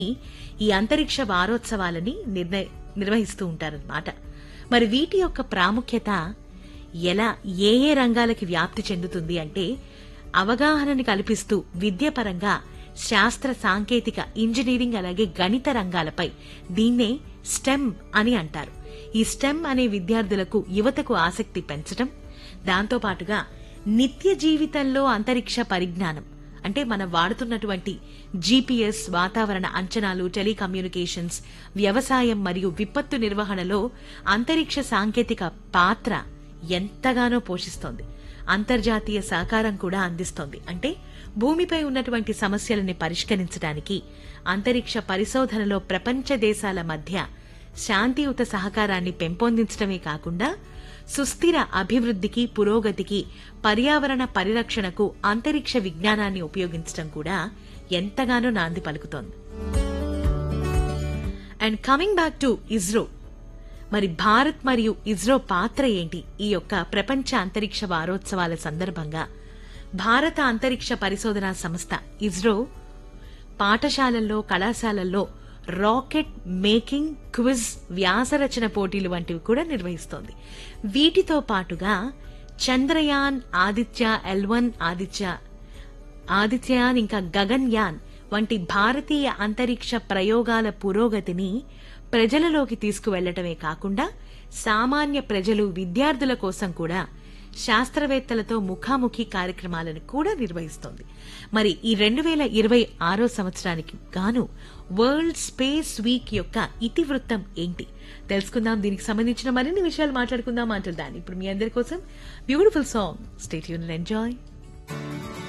ఈ అంతరిక్ష వారోత్సవాలని నిర్ణ- నిర్వహిస్తూ ఉంటారన్నమాట మరి వీటి యొక్క ప్రాముఖ్యత ఎలా ఏ ఏ రంగాలకి వ్యాప్తి చెందుతుంది అంటే అవగాహనని కల్పిస్తూ విద్యపరంగా శాస్త్ర సాంకేతిక ఇంజనీరింగ్ అలాగే గణిత రంగాలపై దీన్నే స్టెమ్ అని అంటారు ఈ స్టెమ్ అనే విద్యార్థులకు యువతకు ఆసక్తి పెంచటం దాంతో పాటుగా నిత్య జీవితంలో అంతరిక్ష పరిజ్ఞానం అంటే మనం వాడుతున్నటువంటి జీపీఎస్ వాతావరణ అంచనాలు టెలికమ్యూనికేషన్స్ వ్యవసాయం మరియు విపత్తు నిర్వహణలో అంతరిక్ష సాంకేతిక పాత్ర ఎంతగానో పోషిస్తోంది అంతర్జాతీయ సహకారం కూడా అందిస్తోంది అంటే భూమిపై ఉన్నటువంటి సమస్యలని పరిష్కరించడానికి అంతరిక్ష పరిశోధనలో ప్రపంచ దేశాల మధ్య శాంతియుత సహకారాన్ని పెంపొందించడమే కాకుండా సుస్థిర అభివృద్ధికి పురోగతికి పర్యావరణ పరిరక్షణకు అంతరిక్ష విజ్ఞానాన్ని ఉపయోగించడం కూడా ఎంతగానో నాంది పలుకుతోంది and coming back to ISRO మరి భారత్ మరియు ఇస్రో పాత్ర ఏంటి ఈ యొక్క ప్రపంచ అంతరిక్ష వారోత్సవాల సందర్భంగా భారత అంతరిక్ష పరిశోధనా సంస్థ ఇస్రో పాఠశాలల్లో కళాశాలల్లో రాకెట్ మేకింగ్ క్విజ్ వ్యాసరచన పోటీలు వంటివి కూడా నిర్వహిస్తోంది వీటితో పాటుగా చంద్రయాన్ ఆదిత్య ఎల్వన్ ఆదిత్య ఆదిత్యయాన్ ఇంకా గగన్యాన్ వంటి భారతీయ అంతరిక్ష ప్రయోగాల పురోగతిని ప్రజలలోకి తీసుకువెళ్లటమే కాకుండా సామాన్య ప్రజలు విద్యార్థుల కోసం కూడా శాస్త్రవేత్తలతో ముఖాముఖి కార్యక్రమాలను కూడా నిర్వహిస్తోంది మరి ఈ రెండు వేల ఇరవై ఆరో సంవత్సరానికి గాను వరల్డ్ స్పేస్ వీక్ యొక్క ఇతివృత్తం ఏంటి తెలుసుకుందాం దీనికి సంబంధించిన మరిన్ని విషయాలు మాట్లాడుకుందాం అంటున్నాను ఇప్పుడు మీ అందరి కోసం బ్యూటిఫుల్ సాంగ్ స్టేట్ యూన్ ఎంజాయ్